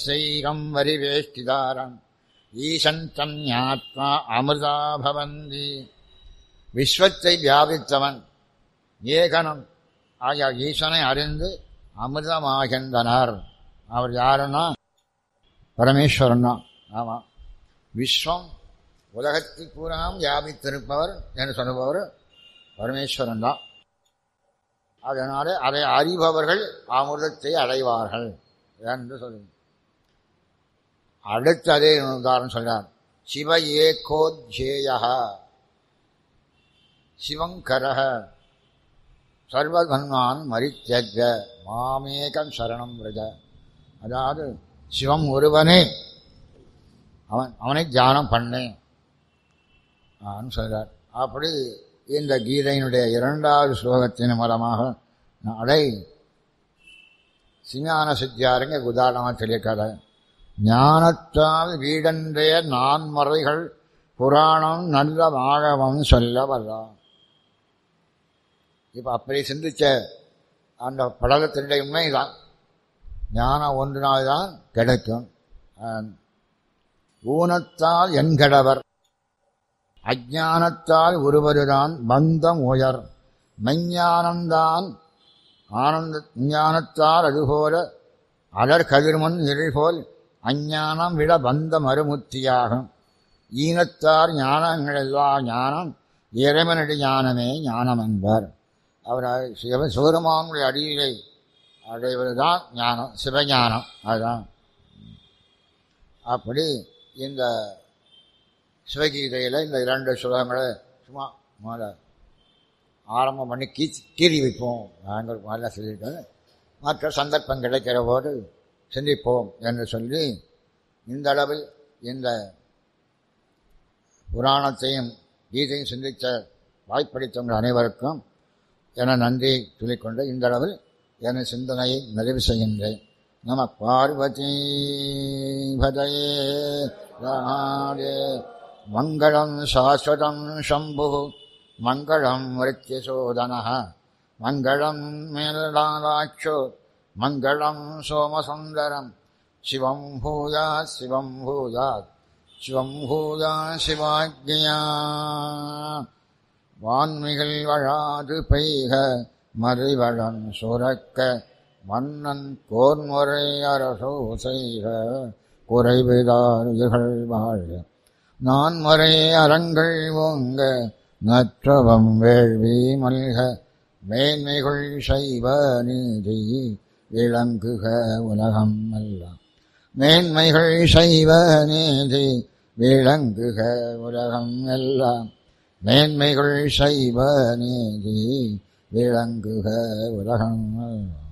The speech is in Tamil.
விஸ்வைரம் வரிவேஷ்டிதாரம் ஈசன் தன்யாத்மா அமிர்தா பவந்தி விஸ்வத்தை வியாபித்தவன் ஏகனம் ஆகிய ஈசனை அறிந்து அமிர்தமாகின்றனர் அவர் யாருன்னா பரமேஸ்வரன் தான் ஆமாம் விஸ்வம் உலகத்தில் பூராம் வியாபித்திருப்பவர் என்று சொல்லுபவர் பரமேஸ்வரன் தான் அதனால அதை அறிபவர்கள் அமிர்தத்தை அடைவார்கள் என்று சொல்லுங்க அடுத்து அதே உதாரணம் சொல்றார் சிவ ஏகோத்யேய சிவங்கரக சர்வதன்மான் மரித்தஜ மாமேகம் சரணம் விரஜ அதாவது சிவம் ஒருவனே அவன் அவனை தியானம் பண்ணேன் சொல்றார் அப்படி இந்த கீதையினுடைய இரண்டாவது ஸ்லோகத்தின் மூலமாக அதை சிஞான சித்தியாருங்க உதாரணமாக சொல்லியிருக்காரு ஞானத்தால் வீடன்றைய நான்மறைகள் புராணம் நல்ல ஆழவம் சொல்ல வர்றான் இப்போ அப்படி சிந்திச்ச அந்த படலத்தினுடைய உண்மைதான் ஞானம் ஒன்றினால் தான் கிடைக்கும் ஊனத்தால் என்கடவர் அஜானத்தால் ஒருவருதான் பந்தம் உயர் மெஞ்ஞானந்தான் ஆனந்த ஞானத்தால் அதுபோல அலர் கதிர்மன் இருள்போல் அஞ்ஞானம் விட பந்த மறுமுத்தியாகும் ஈனத்தார் ஞானங்கள் எல்லா ஞானம் இறைவனடி ஞானமே ஞானம் என்பார் அவர் சிவ சிவருமானுடைய அடியிலை அடைவதுதான் ஞானம் சிவஞானம் அதுதான் அப்படி இந்த சிவகீதையில் இந்த இரண்டு சுலகங்களை சும்மா முதல்ல ஆரம்பம் பண்ணி கீ கீறி வைப்போம் நாங்கள் முதல்ல சொல்லிட்டு மற்ற சந்தர்ப்பம் கிடைக்கிற போது சிந்திப்போம் என்று சொல்லி இந்த அளவில் இந்த புராணத்தையும் கீதையும் சிந்தித்த வாய்ப்பளித்தவங்கள் அனைவருக்கும் என நன்றி சொல்லிக்கொண்டு இந்த அளவில் என சிந்தனையை நிறைவு செய்கின்றேன் நம பார்வதி பதையே ராடே மங்களம் சாஸ்வதம் சம்பு மங்களம் மிருத்யசோதன மங்களம் மேலாட்சோ மங்களம் சோமசுந்தரம் சிவம் பூயா சிவம் பூயாத் சிவம் பூயா சிவாஜ்யா வான்மிகள் வழாது பெய்க மறிவழன் சுரக்க மன்னன் கோன்முறை அரசோ செய்க குறைவிதார்கள் வாழ்க நான் முறை அறங்கள் ஓங்க நற்றவம் வேள்வி மல்க மேன்மைகள் செய்வ நீதி விளங்குக உலகம் எல்லாம் மேன்மைகள் செய்வ நீதி விளங்குக உலகம் எல்லாம் மேன்மைகள் செய்வ நீதி விளங்குக உலகம் எல்லாம்